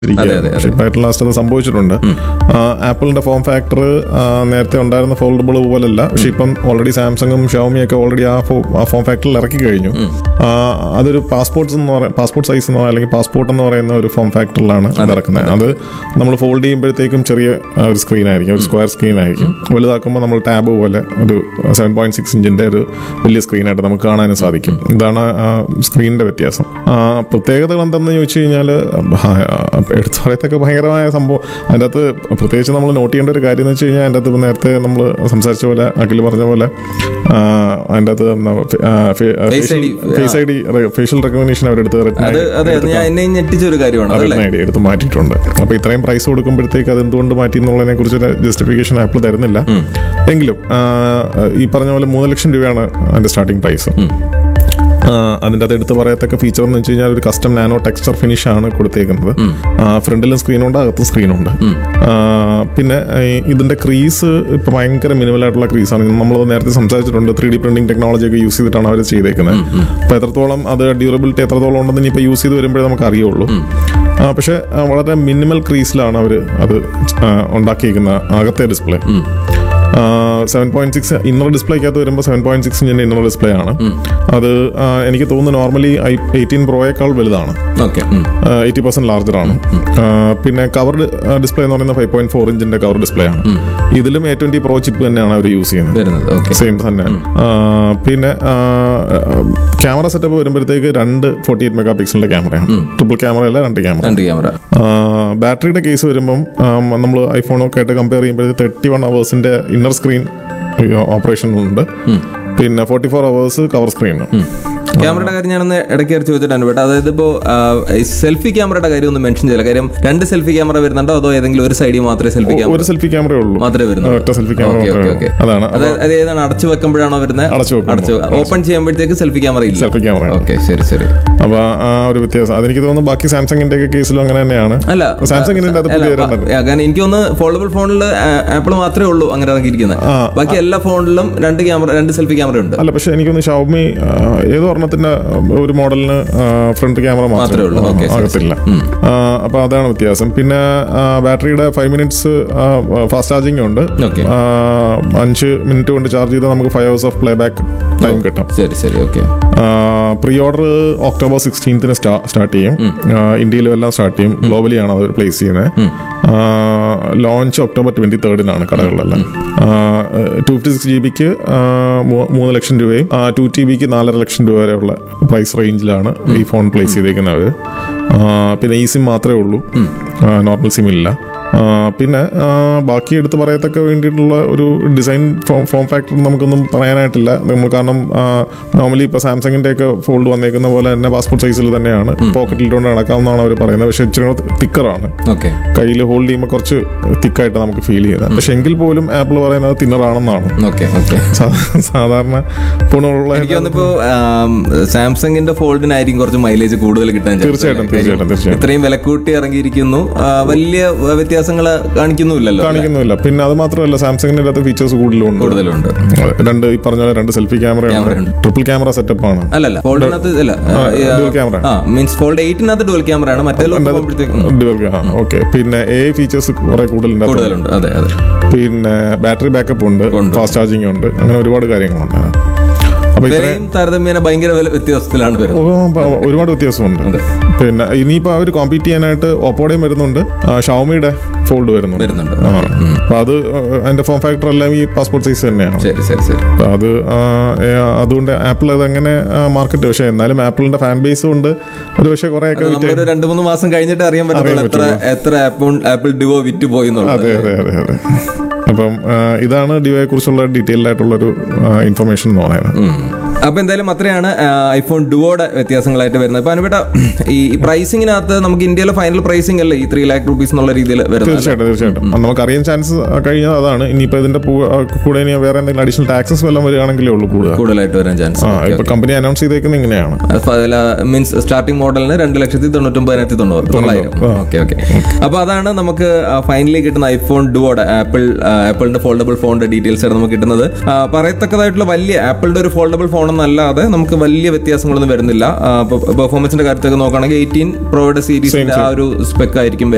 ഷിപ്പായിട്ടുള്ള last അത് സംഭവിച്ചിട്ടുണ്ട് ആപ്പിളിന്റെ ഫോം ഫാക്ടർ നേരത്തെ ഉണ്ടായിരുന്ന ഫോൾഡബിൾ പോലല്ല പക്ഷെ ഇപ്പം ഓൾറെഡി സാംസങ്ങും ഷോമിയും ഒക്കെ ഓൾറെഡി ആ ഫോ- ആ ഫോം ഫാക്ടറിൽ ഇറക്കി കഴിഞ്ഞു ആ, അതൊരു പാസ്പോർട്ട്സ് എന്ന് പറയുന്ന പാസ്പോർട്ട് സൈസ് എന്ന് പറയുന്ന അല്ലെങ്കിൽ പാസ്പോർട്ട് എന്ന് പറയുന്ന ഒരു ഫോം ഫാക്ടറിലാണ് അത് ഇറക്കുന്നത് അത് നമ്മൾ ഫോൾഡ് ചെയ്യുമ്പോഴത്തേക്കും ചെറിയ ആ, ഒരു സ്ക്രീൻ ആയിരിക്കും ഒരു സ്ക്വയർ സ്ക്രീൻ ആയിരിക്കും വലുതാക്കുമ്പോൾ നമ്മൾ ടാബ് പോലെ ഒരു സെവൻ പോയിന്റ് സിക്സ് ഇഞ്ചിന്റെ ഒരു വലിയ സ്ക്രീനായിട്ട് നമുക്ക് കാണാനും സാധിക്കും ഇതാണ് ആ സ്ക്രീനിന്റെ വ്യത്യാസം ആ, പ്രത്യേകതകൾ എന്തെന്ന് ചോദിച്ചു കഴിഞ്ഞാൽ എടുത്തു പറയത്തൊക്കെ ഭയങ്കരമായ സംഭവം അതിൻ്റെ അകത്ത് പ്രത്യേകിച്ച് നമ്മൾ നോട്ട് ചെയ്യേണ്ട ഒരു കാര്യം എന്ന് വെച്ച് കഴിഞ്ഞാൽ അതിൻ്റെ അകത്ത് ഇപ്പം നേരത്തെ നമ്മൾ സംസാരിച്ച പോലെ അഖിൽ പറഞ്ഞ പോലെ ആ, അതിൻ്റെ അകത്ത് Face ID, face I D facial recognition അവരെടുത്ത് അത് അതെ അത് ഞാൻ എന്നെ ഞെട്ടിച്ച ഒരു കാര്യമാണ് അതല്ലേ റെറ്റിന ഐ ഡി എടുത്ത് മാറ്റിയിട്ടുണ്ട് അപ്പോൾ ഇത്രയും പ്രൈസ് കൊടുക്കുമ്പോഴത്തേക്ക് അത് എന്തുകൊണ്ട് മാറ്റി എന്നുള്ളതിനെ കുറിച്ച് ജസ്റ്റിഫിക്കേഷൻ ആപ്പിൾ തരുന്നില്ല എങ്കിലും ആ, ഈ പറഞ്ഞ പോലെ മൂന്ന് ലക്ഷം രൂപയാണ് അതിന്റെ സ്റ്റാർട്ടിംഗ് പ്രൈസ് അതിൻ്റെ അത് എടുത്ത് പറയത്തക്ക ഫീച്ചർ എന്ന് വെച്ച് കഴിഞ്ഞാൽ ഒരു കസ്റ്റം നാനോ ടെക്സ്ചർ ഫിനിഷ് ആണ് കൊടുത്തേക്കുന്നത് ഫ്രണ്ടിലും സ്ക്രീനുണ്ട് അകത്തും സ്ക്രീനുണ്ട് പിന്നെ ഈ ഇതിന്റെ ക്രീസ് ഇപ്പൊ ഭയങ്കര മിനിമൽ ആയിട്ടുള്ള ക്രീസ് ആണ് നമ്മൾ നേരത്തെ സംസാരിച്ചിട്ടുണ്ട് ത്രീ ഡി പ്രിന്റിംഗ് ടെക്നോളജി ഒക്കെ യൂസ് ചെയ്തിട്ടാണ് അവർ ചെയ്തേക്കുന്നത് അപ്പൊ എത്രത്തോളം അത് ഡ്യൂറബിലിറ്റി എത്രത്തോളം ഉണ്ടെന്ന് ഇനിയിപ്പോൾ യൂസ് ചെയ്ത് വരുമ്പോഴേ നമുക്ക് അറിയുള്ളൂ ആ, പക്ഷെ ആ, വളരെ മിനിമൽ ക്രീസിലാണ് അവർ അത് ആ, ഉണ്ടാക്കിയിരിക്കുന്ന അകത്തെ display seven point six inner ഡിസ്പ്ലേക്കകത്ത് വരുമ്പോൾ സെവൻ പോയിന്റ് സിക്സ് ഇഞ്ചിന്റെ ഇന്നർ ഡിസ്പ്ലേ ആണ് അത് ആ, എനിക്ക് തോന്നുന്നു നോർമലി എയ്റ്റീൻ പ്രോയേക്കാൾ വലുതാണ് ഓക്കെ എയ്റ്റി പെർസെന്റ് ലാർജർ ആണ് ആ, പിന്നെ കവർഡ് ഡിസ്പ്ലേ എന്ന് പറയുന്നത് ഫൈവ് പോയിന്റ് ഫോർ ഇഞ്ചിന്റെ കവർ ഡിസ്പ്ലേ ആണ് ഇതിലും എ ട്വന്റി പ്രോ ചിപ്പ് തന്നെയാണ് അവർ യൂസ് ചെയ്യുന്നത് വരുന്നത് ഓക്കെ സെയിം തന്നെ ആ, പിന്നെ ക്യാമറ സെറ്റപ്പ് വരുമ്പോഴത്തേക്ക് രണ്ട് ഫോർട്ടി എയ്റ്റ് മെഗാ പിക്സലിന്റെ ക്യാമറയാണ് ട്രിപ്പിൾ ക്യാമറ അല്ല രണ്ട് ക്യാമറ രണ്ട് ക്യാമറ ബാറ്ററിയുടെ കേസ് വരുമ്പം നമ്മൾ ഐഫോണൊക്കെ ആയിട്ട് കമ്പയർ ചെയ്യുമ്പോൾ തേർട്ടി വൺ അവേഴ്സിന്റെ ഇന്നർ സ്ക്രീൻ ഓപ്പറേഷൻ ഉണ്ട് പിന്നെ forty four hours cover screen ക്യാമറയുടെ കാര്യം ഞാനൊന്ന് ഇടയ്ക്ക് കയറി ചോദിച്ചിട്ടാണ് ബട്ട് അതായത് ഇപ്പോ സെൽഫി ക്യാമറയുടെ കാര്യം ഒന്ന് മെൻഷൻ ചെയ്യില്ല കാര്യം രണ്ട് സെൽഫി ക്യാമറ വരുന്നുണ്ടോ അതോ ഏതെങ്കിലും ഒരു സൈഡിൽ മാത്രമേ സെൽഫി ക്യാമറ ഒരു സെൽഫി ക്യാമറ ഉള്ളൂ മാത്രമേ വരുന്നുള്ളൂ ഒറ്റ selfie camera okay okay okay അതാണ് അത് അത് ഏതാണ് അടച്ചു വെക്കുമ്പോഴാണോ വരുന്നത് അടച്ചു വെക്കുമ്പോൾ. അടച്ചു ഓപ്പൺ ചെയ്യുമ്പോഴത്തേക്ക് സെൽഫി ക്യാമറ ഇല്ല സെൽഫി ക്യാമറ ഓക്കെ ശരി ശരി അപ്പൊ ആ ഒരു വ്യത്യാസം അതെനിക്ക് തോന്നുന്നു ബാക്കി സാംസങ്ങിന്റെ ഒക്കെ കേസിലും അങ്ങനെ തന്നെയാണ് അല്ല സാംസങ്ങിന്റെ അത് അല്ല, പുതിയ പ- ആ, കാരണം എനിക്ക് തോന്നുന്നു ഫോൾഡബിൾ ഫോണിൽ ആപ്പിൾ മാത്രമേ ഉള്ളൂ അങ്ങനെ ഇറങ്ങിയിരിക്കുന്നത് ബാക്കി എല്ലാ ഫോണിലും രണ്ട് ക്യാമറ രണ്ട് സെൽഫി ക്യാമറ ഉണ്ട് അല്ല പക്ഷെ എനിക്കൊന്ന് ഷവമി ഏതോ ഒരെണ്ണത്തിന്റെ ഒരു മോഡലിന് ഫ്രണ്ട് ക്യാമറ മാത്രമേ മാത്രമേ ഉള്ളൂ. ഉള്ളൂ Okay, ശരി, അകത്തില്ല ആ, അപ്പൊ അതാണ് വ്യത്യാസം പിന്നെ ആ, ബാറ്ററിയുടെ ഫൈവ് മിനിറ്റ്സ് ഫാസ്റ്റ് ചാർജിങ് ഉണ്ട് Okay. ആ, അഞ്ച് മിനിറ്റ് കൊണ്ട് ചാർജ് ചെയ്താൽ നമുക്ക് five hours of play back time കിട്ടും ശരി ശരി ഓക്കെ പ്രീ ഓർഡർ ഒക്ടോബർ സിക്സ്റ്റീൻത്തിന് സ്റ്റാർട്ട് ചെയ്യും ആ, ഇന്ത്യയിലും എല്ലാം സ്റ്റാർട്ട് ചെയ്യും ഗ്ലോബലിയാണ് അവർ പ്ലേസ് ചെയ്യുന്നത് ലോഞ്ച് ഒക്ടോബർ ട്വന്റി തേർഡിനാണ് കടകളിലെല്ലാം ടു ഫിഫ്റ്റി സിക്സ് ജി ബിക്ക് മൂന്ന് ലക്ഷം രൂപയും ടു ടി ബിക്ക് നാലര ലക്ഷം രൂപ വരെയുള്ള പ്രൈസ് റേഞ്ചിലാണ് ഈ ഫോൺ പ്ലേസ് ചെയ്തേക്കുന്നത് പിന്നെ ഈ സിം മാത്രമേ ഉള്ളൂ നോർമൽ സിം ഇല്ല ആ, പിന്നെ ആ, ബാക്കി എടുത്ത് പറയത്തക്ക വേണ്ടിയിട്ടുള്ള ഒരു ഡിസൈൻ ഫോം ഫോം ഫാക്ടർ നമുക്കൊന്നും പറയാനായിട്ടില്ല നമ്മൾ കാരണം നോർമലി ഇപ്പോൾ സാംസങ്ങിന്റെ ഒക്കെ ഫോൾഡ് വന്നേക്കുന്ന പോലെ തന്നെ പാസ്പോർട്ട് സൈസിൽ തന്നെയാണ് പോക്കറ്റിൽ ഇട്ടുകൊണ്ട് നടക്കാമെന്നാണ് അവർ പറയുന്നത് പക്ഷേ ഇച്ചിരി തിക്കറാണ് ഓക്കെ കയ്യിൽ ഹോൾഡ് ചെയ്യുമ്പോൾ കുറച്ച് തിക്കായിട്ട് നമുക്ക് ഫീൽ ചെയ്യുന്നത് പക്ഷെ എങ്കിൽ പോലും ആപ്പിൾ പറയുന്നത് തിന്നറാണെന്നാണ് ഓക്കെ ഓക്കെ സാധാരണ ഫോണുള്ള എനിക്ക് തോന്നിപ്പോ സാംസങ്ങിന്റെ ഫോൾഡിനായിരിക്കും കുറച്ച് മൈലേജ് കൂടുതൽ കിട്ടാൻ chance തീർച്ചയായിട്ടും, ഉണ്ട്. തീർച്ചയായിട്ടും, കാര്യം തീർച്ചയായിട്ടും. ഇത്രയും വില കൂട്ടി ഇറങ്ങിയിരിക്കുന്നു ആ, വലിയ വ്യത്യാസങ്ങൾ കാണിക്കുന്നുമില്ലല്ലോ കാണിക്കുന്നില്ല പിന്നെ അത് മാത്രമല്ല സാംസങ്ങിന്റെ അകത്ത് ഫീച്ചേഴ്സ് കൂടുതലുണ്ട് കൂടുതലുണ്ട് രണ്ട് ഈ പറഞ്ഞ പോലെ രണ്ട് സെൽഫി ക്യാമറയാണ് ക്യാമറയുണ്ട്. ട്രിപ്പിൾ ക്യാമറ സെറ്റപ്പ് ആണ് അല്ലല്ല ഫോൾഡിനകത്ത് അല്ല ഡുവൽ ക്യാമറ ആ മീൻസ് ഫോൾഡ് എയ്റ്റിനകത്ത് ഡുവൽ ക്യാമറ ആണ് മറ്റേ പോകുമ്പോഴത്തേക്കും ഡുവൽ ഓക്കെ പിന്നെ എ ഫീച്ചേഴ്സ് കുറെ കൂടുതലുണ്ട് അപ്പൊ കൂടുതലുണ്ട് അതെ അതെ പിന്നെ ബാറ്ററി ബാക്കപ്പ് ഉണ്ട് ഫാസ്റ്റ് ചാർജിങ് ഉണ്ട് അങ്ങനെ ഒരുപാട് കാര്യങ്ങളുണ്ട് അപ്പൊ ഇത്ര വിലയും താരതമ്യേന ഭയങ്കര വില വ്യത്യാസത്തിലാണ് വരുന്നത് ഓ, പ- ഒരുപാട് വ്യത്യാസമുണ്ട് പിന്നെ ഇനിയിപ്പോ അവർ കോമ്പീറ്റ് ചെയ്യാനായിട്ട് ഓപ്പോടെയും വരുന്നുണ്ട് ആ, ഷവമിയുടെ ഫോൾഡ് വരുന്നുണ്ട് വരുന്നുണ്ട് ആ. അപ്പൊ അത് അതിന്റെ ഫോം ഫാക്ടർ എല്ലാം ഈ പാസ്പോർട്ട് സൈസ് തന്നെയാണ് ശരി ശരി ശരി അപ്പൊ അത് ആ, ഏ, അതുകൊണ്ട് ആപ്പിൾ അതങ്ങനെ മാർക്കറ്റ് പക്ഷേ എന്നാലും ആപ്പിളിന്റെ ഫാൻ ബേസും ഉണ്ട് ഒരു പക്ഷേ കുറെയൊക്കെ വിറ്റ് നമ്മളൊരു രണ്ടു മൂന്ന് മാസം കഴിഞ്ഞിട്ട് അറിയാൻ പറ്റുള്ളൂ എത്ര എത്ര ആപ്പിൾ ആപ്പിൾ ഡിവോ വിറ്റ് പോയി എന്നുള്ളത് അതെ അതെ അതെ അതെ അപ്പം ആ, ഇതാണ് ഡിവയെ കുറിച്ചുള്ള ഡീറ്റെയിൽഡ് ആയിട്ടുള്ളൊരു ഇൻഫർമേഷൻ എന്ന് പറയുന്നത് അപ്പൊ എന്തായാലും അത്രയാണ് ഐഫോൺ ഡുവോയുടെ വ്യത്യാസങ്ങളായിട്ട് വരുന്നത് അപ്പൊ അനുപേട്ട ഈ പ്രൈസിങ്ങിനകത്ത് നമുക്ക് ഇന്ത്യയിലെ ഫൈനൽ പ്രൈസിംഗ് അല്ലേ ഈ ത്രീ ലാക്ക് റുപ്പീസ് എന്നുള്ള രീതിയിൽ വരുന്നത് തീർച്ചയായിട്ടും തീർച്ചയായിട്ടും അത് നമുക്ക് അറിയാൻ ചാൻസ് കഴിഞ്ഞാൽ അതാണ് ഇനിയിപ്പോ ഇതിന്റെ പൂ- ആ, കൂടെ ഇനി വേറെ എന്തെങ്കിലും അഡീഷണൽ ടാക്സസ് വല്ലതും വരികയാണെങ്കിലേ ഉള്ളൂ കൂടുതൽ കൂടുതലായിട്ട് വരാൻ ചാൻസ് ആ ഇപ്പൊ കമ്പനി അനൗൺസ് ചെയ്തേക്കുന്നത് ഇങ്ങനെയാണ് മീൻസ് സ്റ്റാർട്ടിംഗ് മോഡലിന് രണ്ട് ലക്ഷത്തി തൊണ്ണൂറ്റൊമ്പതിനായിരത്തി തൊണ്ണൂറ് തൊള്ളായിരം ഓക്കെ ഓക്കെ അപ്പൊ അതാണ് നമുക്ക് ഫൈനലി കിട്ടുന്ന ഐഫോൺ ഡുവോടെ ആപ്പിൾ ആപ്പിളിന്റെ ഫോൾഡബിൾ ഫോണിന്റെ ഡീറ്റെയിൽസ് ആണ് നമുക്ക് കിട്ടുന്നത് ആ, പറയത്തക്കതായിട്ടുള്ള വലിയ ആപ്പിളിന്റെ ഒരു ഫോൾഡബിൾ ഫോൺ എന്നല്ലാതെ നമുക്ക് വലിയ വ്യത്യാസങ്ങളൊന്നും വരുന്നില്ല പെർഫോമൻസിന്റെ കാര്യത്തൊക്കെ നോക്കുകയാണെങ്കിൽ എയ്റ്റീൻ പ്രോയുടെ സീരീസിന്റെ ആ ഒരു സ്പെക്ക് ആയിരിക്കും